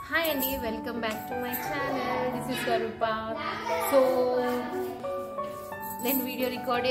Hi అండి welcome back to my channel this is Swarupa so నేను video record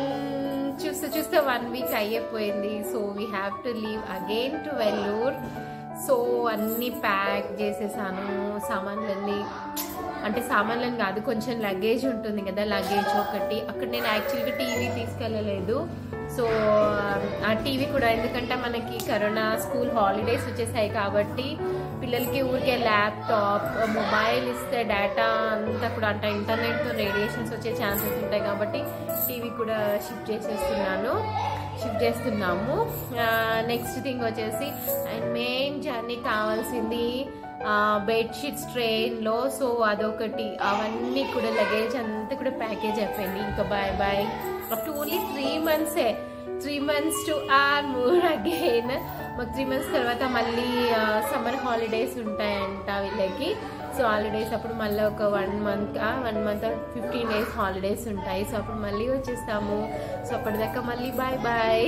చూస్తూ చూస్తే వన్ వీక్ అయ్యిపోయింది so we have to leave again to Vellore so అన్నీ pack చేసేసాను సామాన్లన్నీ అంటే సామాన్లను కాదు కొంచెం లగేజ్ ఉంటుంది కదా లగేజ్ ఒకటి అక్కడ నేను యాక్చువల్గా టీవీ తీసుకెళ్ళలేదు సో ఆ టీవీ కూడా ఎందుకంటే మనకి కరోనా స్కూల్ హాలిడేస్ వచ్చేసాయి కాబట్టి పిల్లలకి ఊరికే ల్యాప్టాప్ మొబైల్ ఇస్తే డేటా అంతా కూడా అంటే ఇంటర్నెట్ రేడియేషన్స్ వచ్చే ఛాన్సెస్ ఉంటాయి కాబట్టి టీవీ కూడా షిఫ్ట్ చేసేస్తున్నాను షిఫ్ట్ చేస్తున్నాము నెక్స్ట్ థింగ్ వచ్చేసి అండ్ మెయిన్ జర్నీ కావాల్సింది బెడ్షీట్స్ ట్రైన్లో సో అదొకటి అవన్నీ కూడా లగేజ్ అంతా కూడా ప్యాకేజ్ అయిపోయింది ఇంకా bye bye up to only three మంత్సే three months two or more again మాకు త్రీ మంత్స్ తర్వాత మళ్ళీ సమ్మర్ హాలిడేస్ ఉంటాయంట వీళ్ళకి సో హాలిడేస్ అప్పుడు మళ్ళీ ఒక one month one month fifteen days holidays ఉంటాయి సో అప్పుడు మళ్ళీ వచ్చేస్తాము సో అప్పటిదాకా మళ్ళీ బాయ్ బాయ్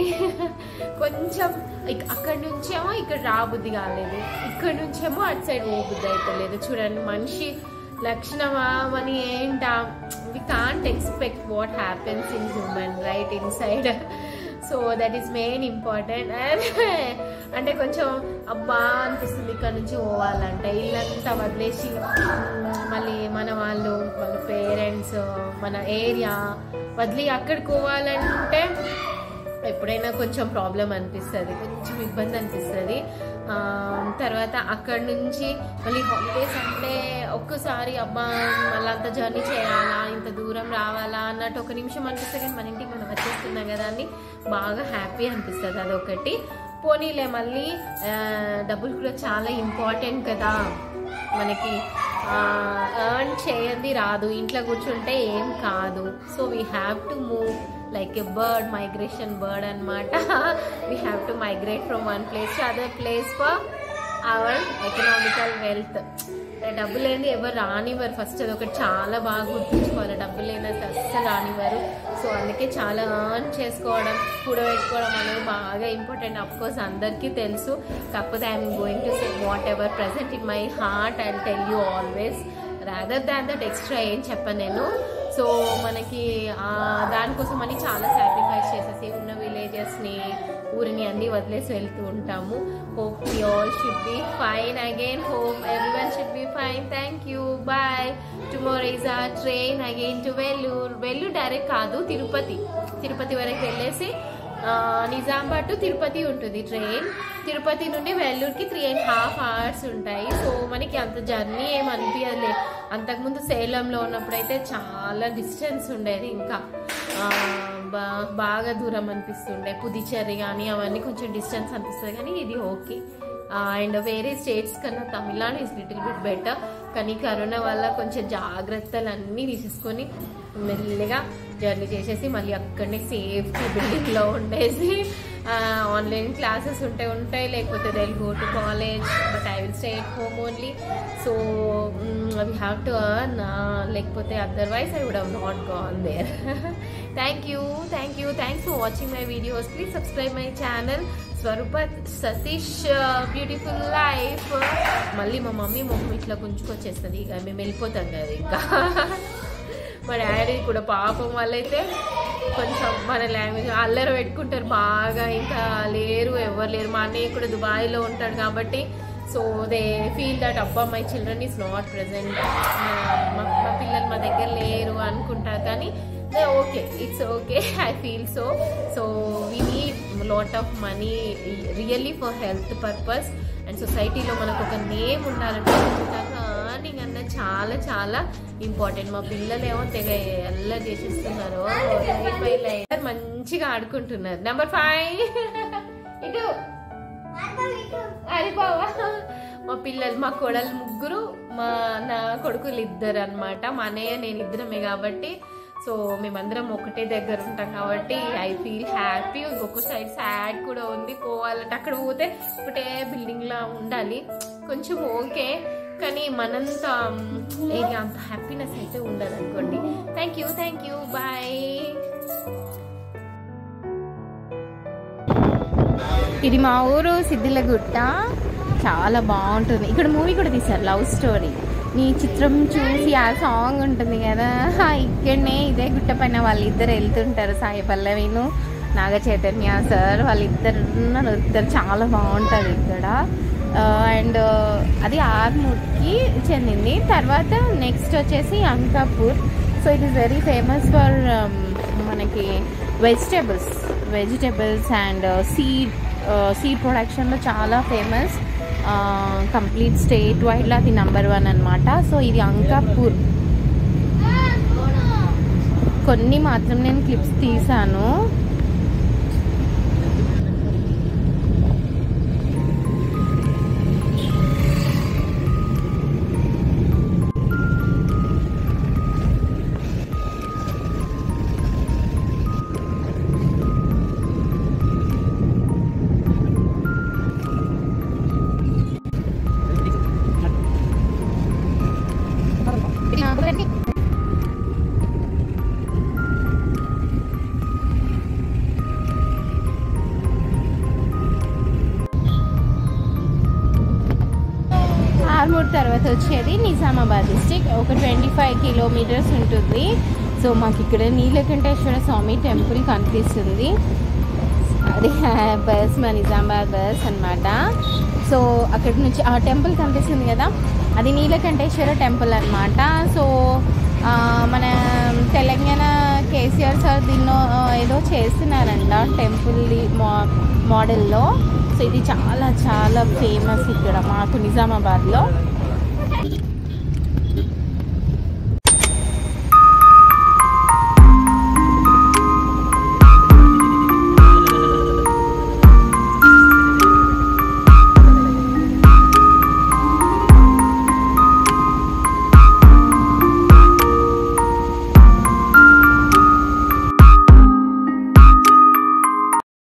కొంచెం ఇక- అక్కడి నుంచేమో ఇక్కడ రాబుద్ధి కాలేదు ఇక్కడ నుంచేమో అటు సైడ్ పోబుద్ధి అయిపోలేదు చూడండి మనిషి లక్షణమా అని ఏంటా we can't expect what happens in human right inside so that is main important and అంటే కొంచెం అబ్బా అనిపిస్తుంది ఇక్కడ నుంచి పోవాలంటే ఇల్లంతా వదిలేసి మ్, మళ్ళీ మన వాళ్ళు వాళ్ళ పేరెంట్స్ మన ఏరియా వదిలి అక్కడికి పోవాలంటే ఎప్పుడైనా కొంచెం ప్రాబ్లం అనిపిస్తుంది కొంచెం ఇబ్బంది అనిపిస్తుంది ఆ, తర్వాత అక్కడ నుంచి మళ్ళీ హాలిడేస్ అంటే ఒక్కసారి అబ్బా మళ్ళీ అంత జర్నీ చేయాలా ఇంత దూరం రావాలా అన్నట్టు ఒక నిమిషం అనిపిస్తుంది కానీ మన ఇంటికి మనం వచ్చేస్తున్నాం కదా అని బాగా హ్యాపీ అనిపిస్తుంది అదొకటి పోనీలే మళ్ళీ ఆ, డబ్బులు కూడా చాలా ఇంపార్టెంట్ కదా మనకి ఎర్న్ చేయండి రాదు ఇంట్లో కూర్చుంటే ఏం కాదు so we have to move like a bird migration bird అనమాట we have to migrate from one place to other place for our economical wealth డబ్బు లేని ఎవరు రానివ్వరు ఫస్ట్ అది ఒకటి చాలా బాగా గుర్తుంచుకోవాలి డబ్బు లేని అస్సలు రానివ్వరు సో అందుకే చాలా ఎర్న్ చేసుకోవడం కూడబెట్టుకోవడం అనేది బాగా ఇంపార్టెంట్ అఫ్ కోర్స్ అందరికీ తెలుసు కాకపోతే I'm going to say whatever present in my heart and tell you always rather than that extra ఏం చెప్పను నేను సో మనకి ఆ, దానికోసం అని చాలా సాక్రిఫైస్ చేసేసి ఉన్న విలేజెస్ని ఊరిని అన్ని వదిలేసి వెళ్తూ ఉంటాము hope we all should be fine again hope every one should be fine thank you bye tomorrow is a train again to Vellore Vellore direct కాదు తిరుపతి తిరుపతి వరకు వెళ్ళేసి ఆ, నిజామాబాద్ టు తిరుపతి ఉంటుంది ట్రైన్ తిరుపతి నుండి వెల్లూరుకి త్రీ అండ్ హాఫ్ అవర్స్ ఉంటాయి సో మనకి అంత జర్నీ ఏం అనిపించలే అంతకుముందు సేలంలో ఉన్నప్పుడైతే చాలా డిస్టెన్స్ ఉండేది ఇంకా ఆ, బా- బాగా దూరం అనిపిస్తుండే పుదుచ్చేరి కానీ అవన్నీ కొంచెం డిస్టెన్స్ అనిపిస్తుంది కానీ ఇది ఓకే అండ్ వేరే స్టేట్స్ కన్నా Tamil Nadu is little bit better కానీ కరోనా వల్ల కొంచెం జాగ్రత్తలు అన్నీ తీసేసుకొని మెల్లిగా జర్నీ చేసేసి మళ్ళీ అక్కడనే సేఫ్టీ బిల్డింగ్లో ఉండేసి ఆన్లైన్ క్లాసెస్ ఉంటే ఉంటాయి లేకపోతే they go to college but I will stay at home only so we have to earn లేకపోతే otherwise I would have not gone there thank you thank you thanks for watching my videos please subscribe my channel Swarupa Satish beautiful life మళ్ళీ మా mummy మొహం ఇట్లా గుంజుకొచ్చేస్తుంది ఇక మేము వెళ్ళిపోతాం కదా ఇంకా మా డాడీ కూడా పాపం వాళ్ళైతే కొంచెం మన లాంగ్వేజ్ అల్లరి పెట్టుకుంటారు బాగా ఇంకా లేరు ఎవరు లేరు మా అన్నయ్య కూడా దుబాయ్లో ఉంటాడు కాబట్టి సో దే ఫీల్ దట్ అబ్బా my children is not present మా మా పిల్లలు మా దగ్గర లేరు అనుకుంటారు కానీ okay it's okay I feel so so we need lot of money really for health purpose and సొసైటీలో మనకు ఒక నేమ్ ఉండాలంటే ఖచ్చితంగా ఎర్నింగ్ అన్నది చాలా చాలా ఇంపార్టెంట్ మా పిల్లలు ఏమో తెగ ఎల్ల చేసేస్తున్నారు లైన్ బై లైన్ మంచిగా ఆడుకుంటున్నారు నెంబర్ ఫైవ్ ఇటు అరే బావా మా పిల్లలు మా కొడలు ముగ్గురు మా నా కొడుకులు ఇద్దరు అనమాట మా అన్నయ్య నేను ఇద్దరమే కాబట్టి సో మేమందరం ఒకటే దగ్గర ఉంటాం కాబట్టి ఐ ఫీల్ హ్యాపీ ఇంకొక సైడ్ సాడ్ కూడా ఉంది పోవాలంటే అక్కడ పోతే ఒకటే బిల్డింగ్ లా ఉండాలి కొంచెం ఓకే కానీ మనంత ఏరియా అంత హ్యాపీనెస్ అయితే ఉండదు అనుకోండి thank you thank you bye ఇది మా ఊరు సిద్దిలగుట్ట చాలా బాగుంటుంది ఇక్కడ మూవీ కూడా తీశారు లవ్ స్టోరీ నీ చిత్రం చూసి ఆ సాంగ్ ఉంటుంది కదా ఆ ఇక్కడనే ఇదే గుట్ట పైన వాళ్ళిద్దరు వెళ్తుంటారు సాయి పల్లవిను నాగ చైతన్య సార్ వాళ్ళిద్దరు ఉన్నారు. ఇద్దరు చాలా బాగుంటుంది ఇక్కడ అండ్ అది ఆర్మూర్కి చెందింది తర్వాత నెక్స్ట్ వచ్చేసి Ankapur so it is very famous for మనకి vegetables vegetables and seed seed ప్రొడక్షన్లో చాలా ఫేమస్ కంప్లీట్ స్టేట్ వైడ్లో అది నెంబర్ వన్ అనమాట సో ఇది అంకాపూర్ కొన్ని మాత్రం నేను క్లిప్స్ తీసాను ఆర్మూర్ తర్వాత వచ్చేది నిజామాబాద్ డిస్టిక్ ఒక ట్వంటీ ఫైవ్ కిలోమీటర్స్ ఉంటుంది సో మాకు ఇక్కడ నీలకంఠేశ్వర స్వామి టెంపుల్ కనిపిస్తుంది అది బస్ మా నిజామాబాద్ బస్ అనమాట సో అక్కడ నుంచి ఆ టెంపుల్ కనిపిస్తుంది కదా అది నీలకంఠేశ్వర టెంపుల్ అనమాట సో ఆ, మన తెలంగాణ కేసీఆర్ సార్ దీన్నో ఆ, ఏదో చేస్తున్నారంట టెంపుల్ మో మోడల్లో సో ఇది చాలా చాలా ఫేమస్ ఇక్కడ మాకు నిజామాబాద్లో